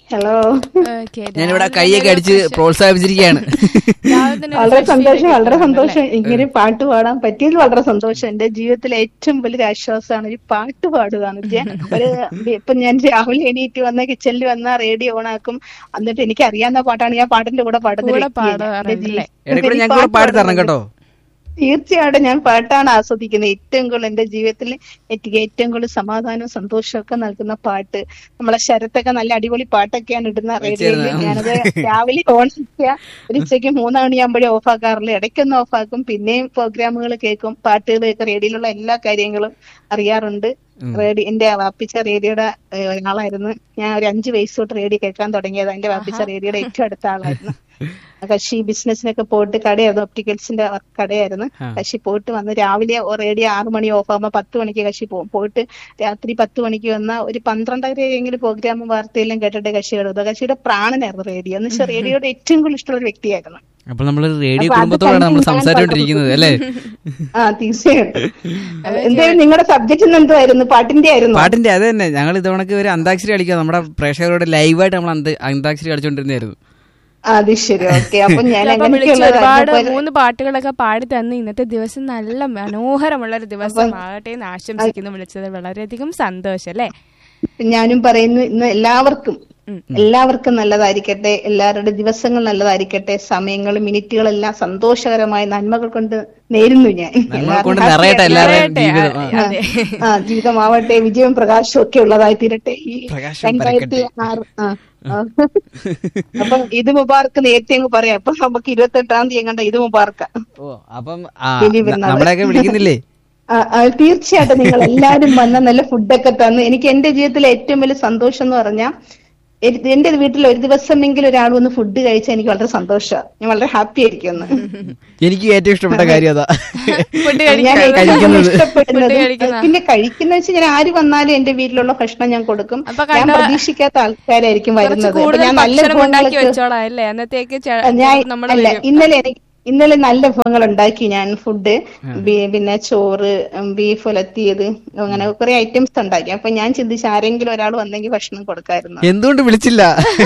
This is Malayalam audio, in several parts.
ഹലോ ഓക്കേ, ഞാനിവിടെ രാവിലെ കൈയൊക്കെ തന്നെ അടിച്ച് fresh- പ്രോത്സാഹിപ്പിച്ചിരിക്കുകയാണ് രാവിലെ തന്നെ ഒരു വളരെ fresh സന്തോഷം feel വളരെ കിട്ടുന്നുണ്ട് സന്തോഷം അല്ലേ? ഇങ്ങനെ പാട്ട് പാടാൻ പറ്റിയതിൽ വളരെ സന്തോഷം എന്റെ ജീവിതത്തിലെ ഏറ്റവും വലിയൊരു ആശ്വാസമാണ് ഒരു പാട്ട് പാടുകയാണ് ഞാൻ ഒരു ഇപ്പൊ ഞാൻ രാവിലെ എണീറ്റ് വന്ന കിച്ചണിൽ വന്ന റേഡിയോ ഓൺ ആക്കും എന്നിട്ട് എനിക്ക് അറിയാവുന്ന പാട്ടാണ് ഞാൻ പാട്ടിന്റെ കൂടെ പാടുന്ന ഒരു കൂടെ വ്യക്തിയാണ്. എന്റെ പാടാറുണ്ട് ജീ- അല്ലേ? ഇടയ്ക്കൂടെ എനിക്ക് ഞങ്ങൾക്ക് പാട്ട് പാടി തരണം പാടുന്നത് കേട്ടോ തീർച്ചയായിട്ടും ഞാൻ പാട്ടാണ് ആസ്വദിക്കുന്നത് ഏറ്റവും കൂടുതൽ എന്റെ ജീവിതത്തിൽ എനിക്ക് ഏറ്റവും കൂടുതൽ സമാധാനവും സന്തോഷവും ഒക്കെ നൽകുന്ന പാട്ട് നമ്മളെ ശരത്തൊക്കെ നല്ല അടിപൊളി പാട്ടൊക്കെയാണ് ഇടുന്ന റേഡിയോയിൽ വെച്ചിരുന്നത്. ഞാനത് രാവിലെ ഓൺ ആക്കിയ ഒരു ഉച്ചയ്ക്ക് മൂന്ന് മണിയാകുമ്പോഴേ ഓഫ് ആക്കാറില്ല ഇടയ്ക്കൊന്ന് ഓഫ് ആക്കും പിന്നെയും പ്രോഗ്രാമുകൾ കേൾക്കും പാട്ടുകൾ കേൾക്കും റേഡിയോയിലുള്ള എല്ലാ കാര്യങ്ങളും അറിയാറുണ്ട് റേഡിയോ എന്റെ വാപ്പിച്ച റേഡിയോയുടെ ഏഹ്, ഒരാളായിരുന്നു ഞാൻ ഒരു അഞ്ചു വയസ്സ് തൊട്ട് റേഡിയോ കേൾക്കാൻ തുടങ്ങിയത് എന്റെ വാപ്പിച്ച റേഡിയോയുടെ ഏറ്റവും അടുത്ത ആളായിരുന്നു കക്ഷി ബിസിനസ്സിനൊക്കെ പോയിട്ട് കടയായിരുന്നു ഒപ്റ്റിക്കൽസിന്റെ കടയായിരുന്നു ആ. കക്ഷി പോയിട്ട് വന്ന് രാവിലെ റേഡിയോ ആറു മണി ഓഫ് ആകുമ്പോൾ പത്ത് മണിക്ക് കക്ഷി പോകും പോയിട്ട് രാത്രി പത്ത് മണിക്ക് വന്ന ഒരു പന്ത്രണ്ടരയെങ്കിലും പ്രോഗ്രാം വാർത്തയെല്ലാം കേട്ടിട്ട് കക്ഷി കിടന്നത് കക്ഷിയുടെ പ്രാണനായിരുന്നു റേഡിയോ എന്ന് വെച്ചാൽ റേഡിയോയുടെ ഏറ്റവും കൂടുതൽ ഇഷ്ടമുള്ള ഒരു വ്യക്തിയായിരുന്നു അപ്പൊ നമ്മൾ റേഡിയോ അപ്പൊ അത് കുടുംബത്തോടാണ് നമ്മൾ കഴിഞ്ഞ് ഞാൻ സംസാരിച്ചുകൊണ്ടിരിക്കുന്നത് അല്ലേ ആ തീർച്ചയായിട്ടും എന്തായാലും നിങ്ങളുടെ സബ്ജക്റ്റ് എന്തുവായിരുന്നു പാട്ടിന്റെ ആയിരുന്നു പാട്ടിന്റെ അത് തന്നെ ഞങ്ങൾ ഇതവണക്ക് ഒരു അന്താക്ഷരി കളിക്കുക നമ്മുടെ പ്രേക്ഷകരോട് ലൈവായിട്ട് നമ്മൾ അന്ത- അന്താക്ഷരി കളിച്ചോണ്ടിരുന്നായിരുന്നു അത് ശരി ഓക്കെ അപ്പൊ ഞാൻ അപ്പൊ വിളിച്ച് അങ്ങനെയൊക്കെയുള്ള ഒരുപാട് അതുപോലെ- മൂന്ന് പാട്ടുകളൊക്കെ പാടി തന്ന് ഇന്നത്തെ ദിവസം നല്ല മനോഹരമുള്ള ഒരു ദിവസമാകട്ടെ എന്ന് ആശംസിക്കുന്നു വിളിച്ചത് വളരെയധികം സന്തോഷം അല്ലേ ഞാനും പറയുന്നു ഇന്ന് എല്ലാവർക്കും എല്ലാവർക്കും നല്ലതായിരിക്കട്ടെ എല്ലാവരുടെ ദിവസങ്ങൾ നല്ലതായിരിക്കട്ടെ സമയങ്ങളും മിനിറ്റുകളെല്ലാം സന്തോഷകരമായ നന്മകൾ കൊണ്ട് നേരുന്നു ഞാൻ നമ്മൾ കൊണ്ട് എല്ലാവരും നിറയട്ടെ happy എല്ലാവരുടെയും നിറയട്ടെ, ജീവിതം ആ. അതെ. ആ ജീവിതമാവട്ടെ വിജയവും പ്രകാശവും ഒക്കെ ഉള്ളതായി തീരട്ടെ ഈ പ്രകാശം രണ്ടായിരത്തി ആറ് ആ ആ. അപ്പം ഇത് മുബാർക്ക് നേരത്തെ അങ്ങ് പറയാം അപ്പൊ നമുക്ക് ഇരുപത്തെട്ടാം തീയതി കണ്ട ഇത് മുബാർക്ക ഓ അപ്പം ആ, വലിയ പെരുന്നാള്. നമ്മളെയൊക്കെ വിളിക്കുന്നില്ലേ ആ, ആ, തീർച്ചയായിട്ടും നിങ്ങൾ എല്ലാവരും വന്ന നല്ല ഫുഡൊക്കെ തന്ന് എനിക്ക് എന്റെ ജീവിതത്തിലെ ഏറ്റവും വലിയ സന്തോഷം എന്ന് പറഞ്ഞാൽ എന്റെ വീട്ടിൽ ഒരു ദിവസമെങ്കിലും ഒരാൾ വന്ന് ഫുഡ് കഴിച്ചാൽ എനിക്ക് വളരെ സന്തോഷമാണ് ഞാൻ വളരെ ഹാപ്പി ആയിരിക്കുന്നു എനിക്ക് ഏറ്റവും ഇഷ്ടപ്പെട്ട കാര്യം അതാ ഫുഡ് ഞാൻ കഴിക്കാൻ ഏറ്റവും കഴിക്കുന്നത്. ഇഷ്ടപ്പെടുന്നത് ഫുഡ് കഴിക്കുന്ന. പിന്നെ കഴിക്കുന്ന വെച്ചാൽ ഞാൻ ആര് വന്നാലും എന്റെ വീട്ടിലുള്ള ഭക്ഷണം ഞാൻ കൊടുക്കും അപ്പൊ ഞാൻ കണ്ടോ? പ്രതീക്ഷിക്കാത്ത ആൾക്കാരായിരിക്കും കുറച്ച് വരുന്നത് അപ്പൊ കൂടുതൽ ഞാൻ നല്ല ഭക്ഷണം ഉണ്ടാക്കി വിഭവങ്ങളൊക്കെ വെച്ചോളാം അല്ലേ അന്നത്തേക്ക് ചെ- ഞാൻ നമ്മള് അല്ല വരും. ഇന്നലെ എനിക്ക് ഇന്നലെ നല്ല വിഭവങ്ങൾ ഉണ്ടാക്കി ഞാൻ ഫുഡ് പിന്നെ ചോറ് ഉം, ബീഫ് ഉലത്തിയത് അങ്ങനെ കുറെ ഐറ്റംസ് ഉണ്ടാക്കി അപ്പൊ ഞാൻ ചിന്തിച്ചു ആരെങ്കിലും ഒരാൾ വന്നെങ്കിൽ ഭക്ഷണം കൊടുക്കായിരുന്നു എന്തുകൊണ്ട് വിളിച്ചില്ല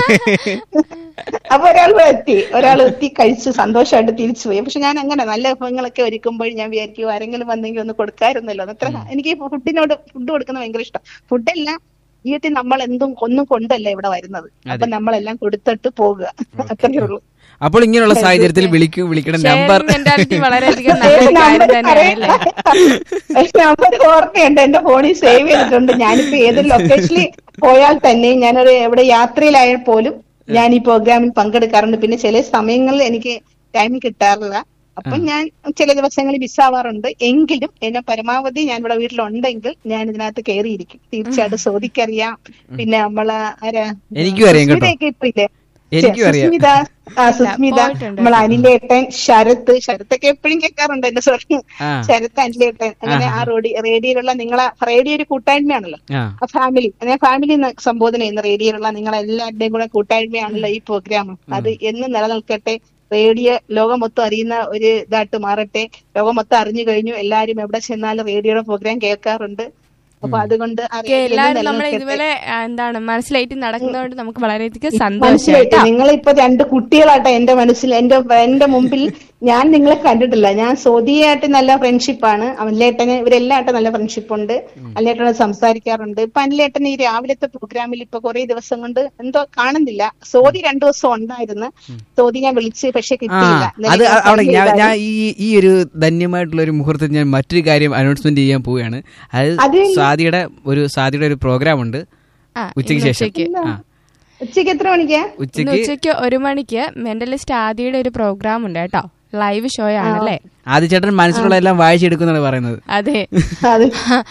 അപ്പൊ ഒരാൾ എത്തി ഒരാൾ എത്തി കഴിച്ച് സന്തോഷമായിട്ട് തിരിച്ചു പോയി പക്ഷെ ഞാൻ അങ്ങനെ നല്ല വിഭവങ്ങളൊക്കെ ഒരുക്കുമ്പോൾ ഞാൻ വിചാരിക്കും ആരെങ്കിലും വന്നെങ്കിൽ ഒന്ന് കൊടുക്കായിരുന്നല്ലോ അത്ര എനിക്ക് ഫുഡിനോട് ഫുഡ് കൊടുക്കുന്നത് ഭയങ്കര ഇഷ്ടം ഫുഡല്ല ജീവിതത്തിൽ നമ്മൾ എന്തും ഒന്നും കൊണ്ടല്ല ഇവിടെ വരുന്നത് അപ്പൊ നമ്മളെല്ലാം കൊടുത്തിട്ട് പോകുക അത്രയേ ഉള്ളൂ അപ്പോൾ ഇങ്ങനെയുള്ള സാഹചര്യത്തിൽ വിളിക്കൂ വിളിക്കണം നമ്പർ ഷെയറിംഗ് മെന്റാലിറ്റി വളരെയധികം നല്ലൊരു കാര്യം തന്നെയാണ് അല്ലേ നമ്പർ ഓർമ്മയുണ്ട് എന്റെ ഫോണിൽ സേവ് ചെയ്തിട്ടുണ്ട് ഞാനിപ്പോ ഏതൊരു ലൊക്കേഷനിൽ പോയാൽ തന്നെ ഞാനൊരു എവിടെ യാത്രയിലായാൽ പോലും ഞാൻ ഈ പ്രോഗ്രാമിൽ പങ്കെടുക്കാറുണ്ട് പിന്നെ ചില സമയങ്ങളിൽ എനിക്ക് ടൈം കിട്ടാറില്ല അപ്പൊ ഞാൻ ചില ദിവസങ്ങളിൽ മിസ്സാവാറുണ്ട് എങ്കിലും എന്നെ പരമാവധി ഞാൻ ഇവിടെ വീട്ടിലുണ്ടെങ്കിൽ ഞാൻ ഇതിനകത്ത് കയറിയിരിക്കും തീർച്ചയായിട്ടും സോദിക്കറിയാം പിന്നെ നമ്മളെ ആരാ എനിക്കും അറിയാം കേട്ടോ. സുസ്മിതയൊക്കെ ഇപ്പൊ ഇല്ലേ എനിക്കും അറിയാം. സുസ്മിത ആ സുസ്മിത പോയിട്ടുണ്ട്. നമ്മൾ അനിലേട്ടൻ ശരത്ത് ശരത്തൊക്കെ എപ്പോഴും കേൾക്കാറുണ്ട് എന്റെ സോറി ആ. ശരത്ത് അനിലേട്ടൻ അങ്ങനെ ആ റോഡി റേഡിയോയിലുള്ള നിങ്ങളെ റേഡിയോ ഒരു കൂട്ടായ്മയാണല്ലോ ആ ആ ഫാമിലി ഞാൻ ഫാമിലി എന്ന് സംബോധന ചെയ്യുന്ന റേഡിയോയിലുള്ള നിങ്ങളെല്ലാവരുടെയും കൂടെ കൂട്ടായ്മയാണല്ലോ ഈ പ്രോഗ്രാം അത് എന്ന് നിലനിൽക്കട്ടെ റേഡിയോ ലോകം മൊത്തം അറിയുന്ന ഒരു ഇതായിട്ട് മാറട്ടെ ലോകം മൊത്തം അറിഞ്ഞു കഴിഞ്ഞു എല്ലാരും എവിടെ ചെന്നാലും റേഡിയോയുടെ പ്രോഗ്രാം കേൾക്കാറുണ്ട് അപ്പൊ അതുകൊണ്ട് ആ ഓക്കേ, radio എല്ലാവരും നമ്മളെ നിലനിൽക്കട്ടെ. ഇതുപോലെ ആ, എന്താണ് മനസ്സിലായിട്ട് നടക്കുന്നതുകൊണ്ട് നമുക്ക് വളരെയധികം സന്തോഷം മനസ്സിലായിട്ട് നിങ്ങളിപ്പോ രണ്ട് കുട്ടികളാട്ടെ എന്റെ മനസ്സിൽ എന്റെ എന്റെ മുമ്പിൽ ഞാൻ നിങ്ങളെ കണ്ടിട്ടില്ല ഞാൻ സോദിയായിട്ട് നല്ല ഫ്രണ്ട്ഷിപ്പാണ് അനിലേട്ടന് ഇവരെല്ലായിട്ടും നല്ല ഫ്രണ്ട്ഷിപ്പ് ഉണ്ട് അനിലേട്ടനോട് സംസാരിക്കാറുണ്ട് ഇപ്പൊ അനിലേട്ടൻ ഈ രാവിലത്തെ പ്രോഗ്രാമിൽ ഇപ്പൊ കുറെ ദിവസം കൊണ്ട് എന്തോ കാണുന്നില്ല സോദി രണ്ടു ദിവസം ഉണ്ടായിരുന്നു സോദി ഞാൻ വിളിച്ച് പക്ഷെ ആ കിട്ടിയില്ല ഇന്നലെ അത് ഞാൻ അവിടെ phone ഞാൻ ഞാൻ ചെയ്തായിരുന്നു. ഈ ഈ ഒരു ധന്യമായിട്ടുള്ള ഒരു മുഹൂർത്തത്തിൽ ഞാൻ മറ്റൊരു കാര്യം അനൗൺസ്മെന്റ് ചെയ്യാൻ പോവുകയാണ് അത് അത് സാദിയുടെ ഒരു സാദിയുടെ ഒരു പ്രോഗ്രാം ഉണ്ട് ആ, ഉച്ചയ്ക്ക് ഇന്ന് ശേഷം ഉച്ചയ്ക്ക്. ആ ഉച്ചയ്ക്ക് എത്ര മണിക്കാ ഇന്ന് ഉച്ചയ്ക്ക് ഉച്ചയ്ക്ക് ഒരു മണിക്ക് മെന്റലിസ്റ്റ് ആദിയുടെ ഒരു പ്രോഗ്രാം ഉണ്ട് കേട്ടോ ലൈവ് ഷോ ആണല്ലേ ആദ്യ ചേട്ടൻ മനസ്സിലുള്ള എല്ലാം വായിച്ചെടുക്കുന്നാണ് പറയുന്നത് അതെ അത്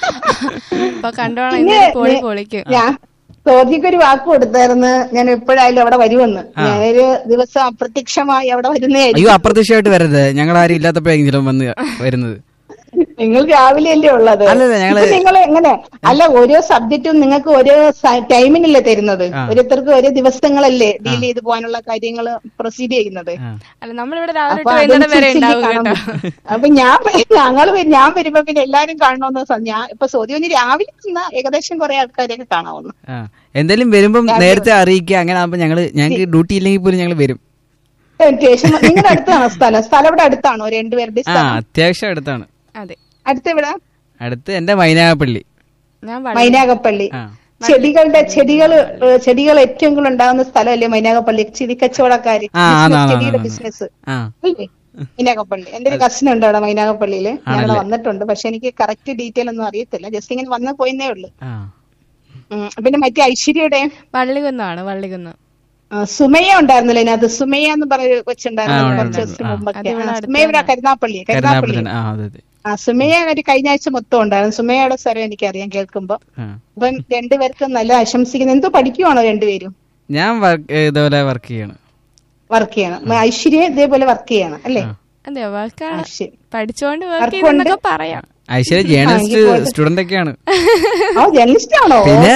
അപ്പൊ കണ്ടോളാം പിന്നെ ഇന്നൊരു പൊളി ഞാൻ- പൊളിക്ക് ഞാൻ സോദിക്ക് ഒരു വാക്ക് കൊടുത്തായിരുന്നു ഞാൻ എപ്പോഴായാലും അവിടെ വരുമെന്ന് ഞാനൊരു ദിവസം അപ്രത്യക്ഷമായി അവിടെ വരുന്നതായിരിക്കും അയ്യോ അപ്രത്യക്ഷമായിട്ട് വരരുത് ഞങ്ങൾ ആരും ഇല്ലാത്തപ്പോഴെങ്കിലും വന്ന് വരുന്നത് നിങ്ങൾ രാവിലെ അല്ലേ ഉള്ളത് അല്ലല്ല, ഞങ്ങള് നിങ്ങൾ എങ്ങനെ അല്ല ഓരോ സബ്ജക്റ്റും നിങ്ങൾക്ക് ഓരോ സ- ടൈമിനല്ലേ തരുന്നത് ആ. ഓരോരുത്തർക്ക് ഓരോ ദിവസങ്ങളല്ലേ ഡീൽ ചെയ്ത് പോകാനുള്ള കാര്യങ്ങൾ പ്രൊസീഡ് ചെയ്യുന്നത് ആ. അല്ല നമ്മളിവിടെ രാവിലെ അപ്പൊ തൊട്ട് വൈകുന്നേരം വരെ അതനുസരിച്ചല്ലേ ഉണ്ടാവും കാണാൻ കേട്ടോ പറ്റൂ. അപ്പൊ ഞാൻ ഞങ്ങൾ ഞാൻ വരുമ്പോ പിന്നെ എല്ലാരും കാണണമെന്ന് സ- ഞാൻ ഇപ്പൊ ചോദ്യം രാവിലെ ചെന്ന ഏകദേശം കുറെ ആൾക്കാരെയൊക്കെ കാണാവുന്നു ആ എന്തായാലും വരുമ്പം നേരത്തെ അറിയിക്കുക അങ്ങനെ ആകുമ്പോ ഞങ്ങള് ഞങ്ങൾക്ക് ഡ്യൂട്ടി ഇല്ലെങ്കിൽ പോലും ഞങ്ങൾ വരും സ്റ്റേഷൻ നിങ്ങളുടെ അടുത്താണോ സ്ഥലം സ്ഥലം ഇവിടെ അടുത്താണോ രണ്ടുപേരുടെ ആ സ്ഥലം അത്യാവശ്യം അടുത്താണ് അതെ അടുത്തെവിടെ അടുത്ത് എന്റെ മൈനാഗപ്പള്ളി ഞാൻ വളരെ- മൈനാഗപ്പള്ളി ആ ചെടികളുടെ ചെടികൾ ചെടികൾ ഏറ്റവും കൂടുതൽ ഉണ്ടാകുന്ന സ്ഥലമല്ലേ മൈനാഗപ്പള്ളി ചെടി കച്ചവടക്കാര് ആ, ആണ്, ആണ്, ചെടിയുടെ ആണ്. ബിസിനസ് ആ അല്ലേ മൈനാഗപ്പള്ളി എന്റെ ഒരു കസിൻ ഉണ്ട് അവിടെ മൈനാഗപ്പള്ളിയില് ഞങ്ങൾ ആണല്ലേ? വന്നിട്ടുണ്ട് പക്ഷെ എനിക്ക് കറക്റ്റ് ഡീറ്റെയിൽ ഒന്നും അറിയത്തില്ല ജസ്റ്റ് ഇങ്ങനെ വന്ന് പോയിന്നേ ഉള്ളൂ ആ ഉം. പിന്നെ മറ്റേ ഐശ്വര്യയുടെ വള്ളികുന്നാണ് വള്ളികുന്ന് ആ, സുമയ്യ ഉണ്ടായിരുന്നല്ലോ ഇതിനകത്ത് സുമയ്യ എന്ന് പറഞ്ഞ ആ, കൊച്ചുണ്ടായിരുന്നു ഉണ്ട്, കുറച്ച് ഉണ്ട്. ദിവസം ആ. മുമ്പൊക്കെ അതിവിടെ ആ, അടുത്ത് സുമയ്യ ഇവിടെ കരുനാപ്പള്ളി കരുനാപ്പള്ളി കരുനാപ്പള്ളി ആ അതെ അതെ ആ സുമയ്യ ഒരു കഴിഞ്ഞ ആഴ്ച മൊത്തം ഉണ്ടായിരുന്നു സുമയ്യയുടെ സ്ഥലം എനിക്കറിയാം കേൾക്കുമ്പോ ആ അപ്പം രണ്ടുപേർക്കും നല്ല ആശംസിക്കുന്നു എന്തോ പഠിക്കുവാണോ രണ്ടുപേരും ഞാൻ വർക്ക് ഇതുപോലെ വർക്ക് ചെയ്യാണ് വർക്ക് ചെയ്യണം ഐശ്വര്യ ഇതേപോലെ വർക്ക് ചെയ്യണം അല്ലേ അതെ വർക്കാണ് ആ, ശരി. പഠിച്ചോണ്ട് Work വർക്ക് ചെയ്യുന്നൊക്കെ പറയാം ഐശ്വര്യ ജേർണലിസ്റ്റ് സ്റ്റുഡന്റ് ഒക്കെയാണ് ഓ ജേർണലിസ്റ്റ് ആണോ പിന്നെ?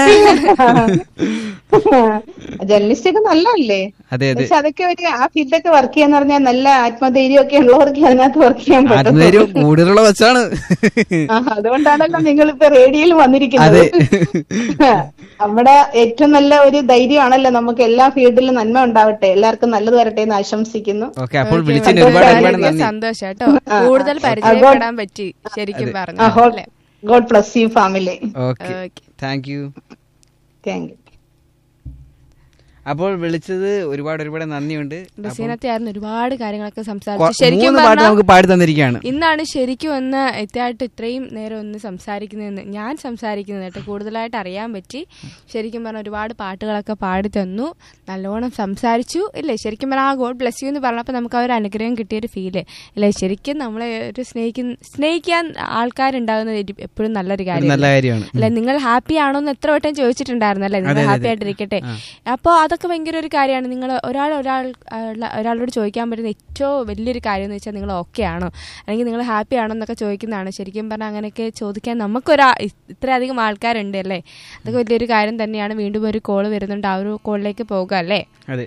ജേർണലിസ്റ്റ് ഒക്കെ നല്ലതല്ലേ അതെ അതെ പക്ഷെ അതൊക്കെ ഒരു ആ ഫീൽഡൊക്കെ വർക്ക് ചെയ്യാന്ന് പറഞ്ഞാൽ നല്ല ആത്മധൈര്യം ഒക്കെ ഉള്ളവർക്ക് അതിനകത്ത് വർക്ക് ചെയ്യാൻ പറ്റും ആത്മധൈര്യം കൂടുതലുള്ള ബസ്സാണ് ആ, അതുകൊണ്ടാണല്ലോ നിങ്ങൾ ഇപ്പൊ റേഡിയോയിൽ വന്നിരിക്കുന്നത് അതെ നമ്മുടെ ഏറ്റവും നല്ല ഒരു ധൈര്യമാണല്ലോ നമുക്ക് എല്ലാ ഫീൽഡിലും നന്മ ഉണ്ടാവട്ടെ എല്ലാവർക്കും നല്ലത് വരട്ടെ എന്ന് ആശംസിക്കുന്നു ഓക്കെ അപ്പോൾ വിളിച്ചതിന് ഒരുപാട് ഒരുപാട് വളരെയധികം നന്ദി സന്തോഷം കേട്ടോ കൂടുതൽ പരിചയപ്പെടാൻ പറ്റി ശരിക്കും പറഞ്ഞു അല്ലേ God bless you family okay okay thank you thank you അപ്പോൾ വിളിച്ചത് ഒരുപാട് ഒരുപാട് നന്ദിയുണ്ട് ബസീനത്തെ ആയിരുന്നു ഒരുപാട് കാര്യങ്ങളൊക്കെ കൊ- സംസാരിച്ചു ശരിക്കും മൂന്ന് പാട്ട് പറഞ്ഞാൽ നമുക്ക് പാടി തന്നിരിക്കുകയാണ് ഇന്നാണ് ശരിക്കും ഒന്ന് എത്തിയായിട്ട് ഇത്രയും നേരം ഒന്ന് സംസാരിക്കുന്നതെന്ന് ഞാൻ സംസാരിക്കുന്നത് കേട്ടോ കൂടുതലായിട്ട് അറിയാൻ പറ്റി ശരിക്കും പറഞ്ഞാൽ ഒരുപാട് പാട്ടുകളൊക്കെ പാടി തന്നു നല്ലോണം സംസാരിച്ചു ഇല്ലേ ശരിക്കും പറഞ്ഞാൽ ആ ഗോഡ് ബ്ലസ് യു എന്ന് പറഞ്ഞപ്പോൾ നമുക്ക് ആ ഒരു അനുഗ്രഹം കിട്ടിയൊരു ഫീല് ഇല്ലേ ശരിക്കും നമ്മളെ ഒരു സ്നേഹിക്കുന്ന സ്നേഹിക്കാൻ ആൾക്കാരുണ്ടാകുന്നത് എപ്പോഴും നല്ലൊരു ഒരു കാര്യം നല്ല കാര്യമാണ് അല്ലെ നിങ്ങൾ ഹാപ്പി ആണോ എന്ന് എത്ര വട്ടം ചോദിച്ചിട്ടുണ്ടായിരുന്നു അല്ലെ നിങ്ങൾ അതെ, ഹാപ്പി അതെ. ആയിട്ടിരിക്കട്ടെ അപ്പോൾ അതൊക്കെ ഭയങ്കര ഒരു കാര്യമാണ് നിങ്ങൾ ഒരാൾ ഒരാൾ ആ, ഉള്ള- ഒരാളോട് ചോദിക്കാൻ പറ്റുന്ന ഏറ്റവും വലിയൊരു കാര്യം എന്ന് വെച്ചാൽ നിങ്ങൾ ഓക്കെ ആണോ അല്ലെങ്കിൽ നിങ്ങൾ ഹാപ്പി ആണോ എന്നൊക്കെ ചോദിക്കുന്നതാണ് ശരിക്കും പറഞ്ഞാൽ അങ്ങനെയൊക്കെ ചോദിക്കാൻ നമുക്കൊരാ ഇത്രയധികം ആൾക്കാരുണ്ട് അല്ലേ അതൊക്കെ വലിയൊരു കാര്യം തന്നെയാണ് വീണ്ടും ഒരു കോള് വരുന്നുണ്ട് ആ ഒരു കോളിലേക്ക് പോകുക അല്ലേ അതെ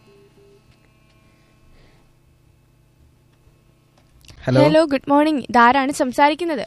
ഹലോ ഹലോ ഗുഡ് മോർണിംഗ് ഇതാരാണ് സംസാരിക്കുന്നത്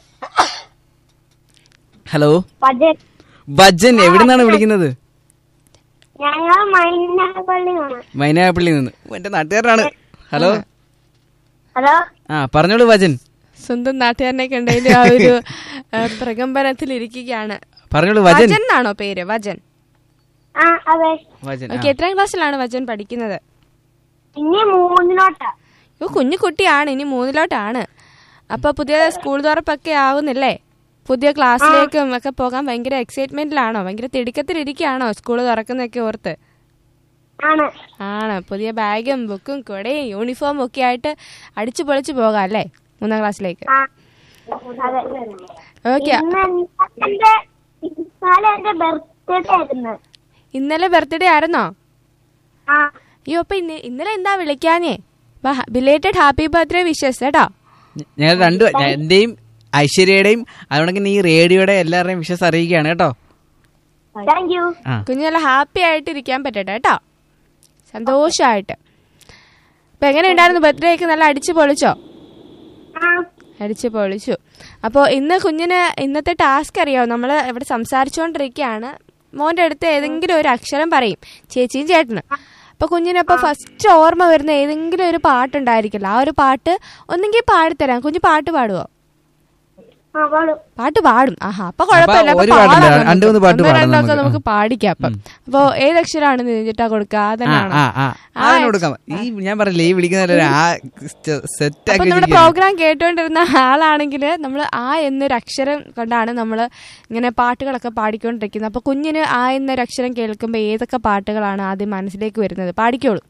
ഹലോ പജൻ ബജ്ജൻ എവിടെ നിന്നാണ് വിളിക്കുന്നത് ഞങ്ങൾ മൈനാപ്പള്ളിയാണ് മൈനാപ്പള്ളിയിൽ നിന്ന് ഓ, എന്റെ നാട്ടുകാരനാണ് ഹലോ ഹലോ ആ പറഞ്ഞോളൂ ഭജൻ സ്വന്തം നാട്ടുകാരനെ കണ്ടതിൽ ആ ഒരു ആ, പ്രകമ്പനത്തിൽ ഇരിക്കുകയാണ് പറഞ്ഞോളൂ വജൻ വജൻ എന്നാണോ പേര് വജൻ ആ അതെ വജൻ ഓക്കെ എത്രാം ക്ലാസ്സിലാണ് വജൻ പഠിക്കുന്നത് ഇനി മൂന്നിലോട്ടാ ഓ കുഞ്ഞു കുട്ടിയാണ് ഇനി മൂന്നിലോട്ടാണ് അപ്പൊ പുതിയ സ്കൂൾ തുറപ്പൊക്കെ ആവുന്നില്ലേ പുതിയ ക്ലാസ്സിലേക്കും ഒക്കെ പോകാൻ ഭയങ്കര എക്സൈറ്റ്മെന്റിലാണോ ഭയങ്കര തിടുക്കത്തിലിരിക്കുകയാണോ സ്കൂൾ തുറക്കുന്നൊക്കെ ഓർത്ത് ആണ് ആണ് പുതിയ ബാഗും ബുക്കും കുടയും യൂണിഫോമും ഒക്കെ ആയിട്ട് അടിച്ചു പൊളിച്ചു പോകാം അല്ലേ മൂന്നാം ക്ലാസ്സിലേക്ക് ആ അതെ ഓക്കെ ഇന്ന് എന്റെ ഇന്നലെ എന്റെ ബർത്ത്ഡേ ആയിരുന്നു ഇന്നലെ ബർത്ത്ഡേ ആയിരുന്നോ ആ അയ്യോ അപ്പൊ ഇന്ന ഇന്നലെ എന്താ വിളിക്കാനേ ബിലേറ്റഡ് ഹാപ്പി ബർത്ത്ഡേ വിഷസ് കേട്ടോ ഞങ്ങൾ രണ്ടു എന്റെയും ഐശ്വര്യയുടെയും അതുകൊണ്ട് ഈ റേഡിയോയുടെ എല്ലാവരുടെയും വിശ്വാസം അറിയിക്കുകയാണ് കേട്ടോ താങ്ക് യു ആ കുഞ്ഞു നല്ല ഹാപ്പി ആയിട്ട് ഇരിക്കാൻ പറ്റട്ടെ കേട്ടോ സന്തോഷമായിട്ട് അപ്പൊ എങ്ങനെ ഉണ്ടായിരുന്നു ബർത്ത്ഡേ ഒക്കെ നല്ല അടിച്ചു പൊളിച്ചോ ആ അടിച്ചു പൊളിച്ചു അപ്പോൾ ഇന്ന് കുഞ്ഞിന് ഇന്നത്തെ ടാസ്ക് അറിയാമോ നമ്മൾ ഇവിടെ സംസാരിച്ചുകൊണ്ടിരിക്കുകയാണ് മോന്റെ അടുത്ത് ഏതെങ്കിലും ഒരു അക്ഷരം പറയും ചേച്ചിയും ചേട്ടന് അപ്പൊ കുഞ്ഞിനപ്പോ ഫസ്റ്റ് ഓർമ്മ വരുന്ന ഏതെങ്കിലും ഒരു പാട്ടുണ്ടായിരിക്കില്ല ആ ഒരു പാട്ട് ഒന്നെങ്കിൽ പാടിത്തരാം കുഞ്ഞ് പാട്ട് പാടുവോ ആ പാടും പാട്ട് പാടും ആഹാ അപ്പൊ കുഴപ്പമില്ല അപ്പൊ ഒരു പാട്ടില്ല, പാടാം നമുക്ക്. രണ്ട് മൂന്ന് പാട്ട് ഒന്നോ പാടാം രണ്ടോ ഒക്കെ നമുക്ക്. നമുക്ക് പാടിക്കാം അപ്പം അപ്പൊ ഏതക്ഷരാണ് നിന്നിട്ടാ കൊടുക്കുക ആ അതന്നാണോ ആ ആ അതിന് കൊടുക്കാം ഈ ഞാൻ പറഞ്ഞില്ലേ ഈ വിളിക്കുന്ന ആ സെറ്റ് അപ്പൊ ആക്കി നമ്മുടെ വെച്ചിരിക്കുകയാണ്. പ്രോഗ്രാം കേട്ടുകൊണ്ടിരുന്ന ആളാണെങ്കിൽ നമ്മൾ ആ എന്നൊരു അക്ഷരം കൊണ്ടാണ് നമ്മൾ ഇങ്ങനെ പാട്ടുകളൊക്കെ പാടിക്കൊണ്ടിരിക്കുന്നത് അപ്പൊ കുഞ്ഞിന് ആ എന്നൊരു അക്ഷരം കേൾക്കുമ്പോൾ ഏതൊക്കെ പാട്ടുകളാണ് ആദ്യം മനസ്സിലേക്ക് വരുന്നത് പാടിക്കോളൂ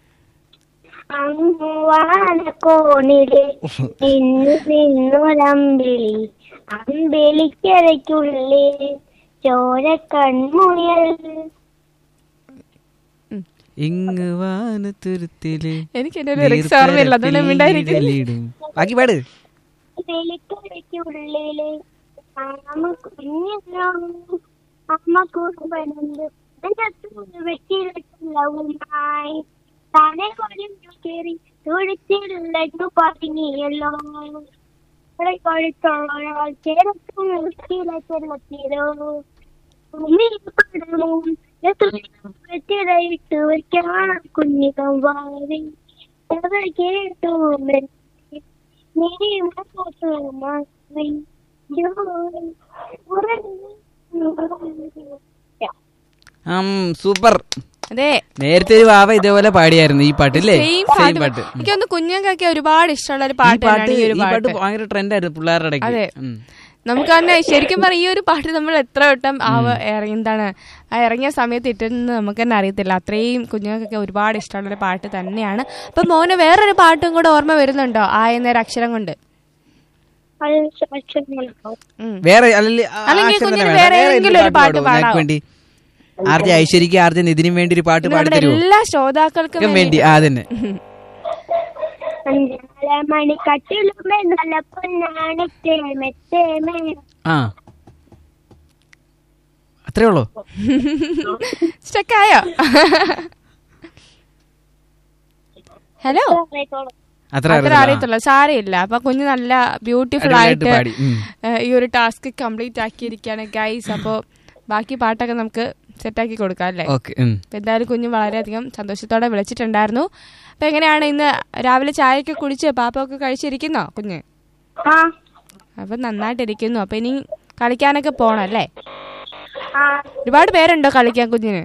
വാനക്കോണില് നിന്നു നിന്നൊരമ്പിളി അമ്പിളിക്കരയ്ക്കുള്ളിൽ ചോര കൺമുയൽ ഇങ്ങ് വാനത്തുരുത്തില് എനിക്ക് എന്റെ ലിറിക്സ് ഓർമ്മയില്ല അതുകൊണ്ട് മിണ്ടായിരിക്കും നീർത്തലീടലിടും. ബാക്കി പാട് വെളിക്കടയ്ക്കുള്ളിലെ അമ്മ കുഞ്ഞിനോ അമ്മ കുറുമ്പനുണ്ട് വെച്ചിട്ടുള്ളവുമായി തന്നെ കൊഴിഞ്ഞു കയറി തുടിച്ചിടുള്ളു പതുങ്ങിയല്ലോ ഇവിടെ കൊഴുത്തുള്ള ഒരാൾ ചേർത്ത് നിർത്തിയില്ല ചെല്ലത്തിലോ വെച്ചിടയിട്ട് വയ്ക്കാൻ കുഞ്ഞികം വാരി അത് കേട്ടു ആം സൂപ്പർ അതെ നേരത്തെ ഒരു വാവ ഇതേപോലെ പാടിയായിരുന്നു ഈ പാട്ടില്ലേ സെയിം സെയിം പാട്ട് പാട്ട് എനിക്കൊന്ന് കുഞ്ഞുങ്ങൾക്കൊക്കെ ഒരുപാട് ഇഷ്ടമുള്ള ഒരു ഈ പാട്ട് പാട്ട് തന്നെയാണ് ഈ ഒരു ഈ പാട്ട് പാട്ട് ഭയങ്കര ട്രെൻഡായിരുന്നു പിള്ളേരുടെ ഇടയ്ക്ക് അതെ. ഉം. നമുക്ക് തന്നെ ശരിക്കും പറഞ്ഞ ഈ ഒരു പാട്ട് നമ്മൾ എത്ര വട്ടം ആവ ഇറങ്ങി എന്താണ് ആ ഇറങ്ങിയ സമയത്ത് ഇട്ടെന്ന് നമുക്ക് തന്നെ അറിയത്തില്ല അത്രയും കുഞ്ഞുങ്ങൾക്കൊക്കെ ഒരുപാട് ഇഷ്ടമുള്ള ഒരു പാട്ട് തന്നെയാണ് അപ്പൊ മോന് വേറൊരു പാട്ടും കൂടെ ഓർമ്മ വരുന്നുണ്ടോ ആ എന്നൊരു അക്ഷരം കൊണ്ട് ഉം. വേറെ അല്ലെങ്കിൽ ആ അല്ലെങ്കിൽ അക്ഷരം തന്നെ കുഞ്ഞിന് വേണം. വേറെ വേറെ ഏതെങ്കിലും ഏതെങ്കിലും ഒരു പാട്ട് പാടുവോ? ഞങ്ങൾക്ക് പാടാവോ? വേണ്ടി ആർജെ ഐശ്വര്യക്ക് ആർജെ നിതിനും വേണ്ടി ഒരു പാട്ട് ഇത് പാടി നമ്മുടെ തരുമോ എല്ലാ ശ്രോതാക്കൾക്കും വേണ്ടി ആ തന്നെ മണിക്കട്ടിലുമേ നല്ല പൊന്നാണത്തെ മെത്തേമേ ആ അത്രേ ഉള്ളൂ സ്റ്റക്കായോ ഹലോ അത്ര അത്ര അറിയത്തുള്ളൂ സാരമില്ല അപ്പൊ കുഞ്ഞ് നല്ല ബ്യൂട്ടിഫുൾ അടിപൊളിയായിട്ട് ആയിട്ട് പാടി, ഉം. ഏഹ്, ഈ ഒരു ടാസ്ക് കംപ്ലീറ്റ് ആക്കിയിരിക്കുകയാണ് ഗൈസ് അപ്പോ ബാക്കി പാട്ടൊക്കെ നമുക്ക് സെറ്റാക്കി കൊടുക്കാം അല്ലേ ഓക്കെ അപ്പൊ എന്തായാലും കുഞ്ഞ് വളരെയധികം സന്തോഷത്തോടെ വിളിച്ചിട്ടുണ്ടായിരുന്നു അപ്പൊ എങ്ങനെയാണ് ഇന്ന് രാവിലെ ചായയൊക്കെ കുടിച്ച് പാപ്പൊക്കെ കഴിച്ചിരിക്കുന്നോ കുഞ്ഞ് ആ അപ്പൊ നന്നായിട്ടിരിക്കുന്നു അപ്പൊ ഇനി കളിക്കാനൊക്കെ പോണം അല്ലേ ആ ഒരുപാട് പേരുണ്ടോ കളിക്കാൻ കുഞ്ഞിന്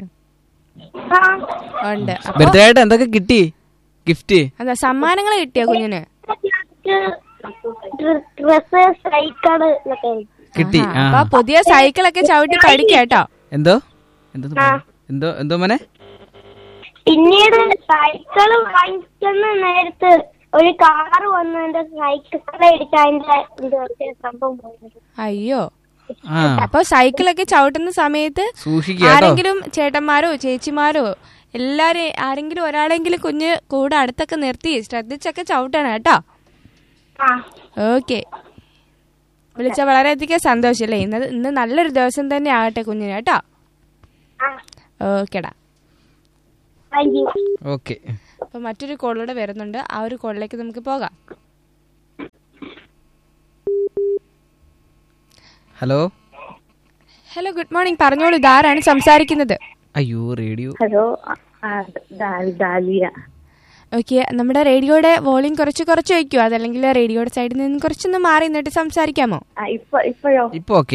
ആ ഉണ്ട് അപ്പൊ ബർത്ത്ഡേ ആയിട്ട് എന്തൊക്കെ കിട്ടി ഗിഫ്റ്റ് എന്താ സമ്മാനങ്ങൾ കിട്ടിയോ കുഞ്ഞിന് ഡ്രസ് സൈക്കിള് എന്നൊക്കെ കിട്ടി ആഹാ. ആ അപ്പൊ പുതിയ സൈക്കിളൊക്കെ ചവിട്ടി പഠിക്കേട്ടോ എന്തോ എന്തോ എന്തോ എന്തോ മോനെ പിന്നീട് സൈക്കിള് വാങ്ങിക്കുന്ന നേരത്ത് ഒരു കാറ് വന്ന് എന്റെ സൈക്കിളെ ഇടിച്ച് അതിന്റെ ഇത് ഒരു സംഭവം പോയത് അയ്യോ ആ അപ്പൊ സൈക്കിളൊക്കെ ചവിട്ടുന്ന സമയത്ത് സൂക്ഷിക്കുക കേട്ടോ ആരെങ്കിലും ചേട്ടന്മാരോ ചേച്ചിമാരോ എല്ലാരും ആരെങ്കിലും ഒരാളെങ്കിലും കുഞ്ഞ് കൂടെ അടുത്തൊക്കെ നിർത്തി ശ്രദ്ധിച്ചൊക്കെ ചവിട്ടണം കേട്ടോ ആ ഓക്കെ വിളിച്ച വളരെയധികം സന്തോഷല്ലേ ഇന്ന് ഇന്ന് നല്ലൊരു ദിവസം തന്നെ ആകട്ടെ കുഞ്ഞിന് കേട്ടോ ആ ഓക്കെടാ താങ്ക് യു ഓക്കെ അപ്പൊ മറ്റൊരു കോളിലൂടെ വരുന്നുണ്ട് ആ ഒരു കോളിലേക്ക് നമുക്ക് പോകാം ഹലോ ഹലോ ഗുഡ് മോർണിംഗ് പറഞ്ഞോളൂ ഇതാരാണ് സംസാരിക്കുന്നത് അയ്യോ റേഡിയോ ഹലോ ഡാലിയ ഓക്കെ നമ്മുടെ റേഡിയോയുടെ വോളിയം കുറച്ച് കുറച്ച് വയ്ക്കുമോ അതല്ലെങ്കിൽ റേഡിയോയുടെ സൈഡിൽ നിന്ന് കുറച്ചൊന്ന് മാറി നിന്നിട്ട് സംസാരിക്കാമോ ഇപ്പൊ ഇപ്പോഴോ ഇപ്പൊ ഓക്കെ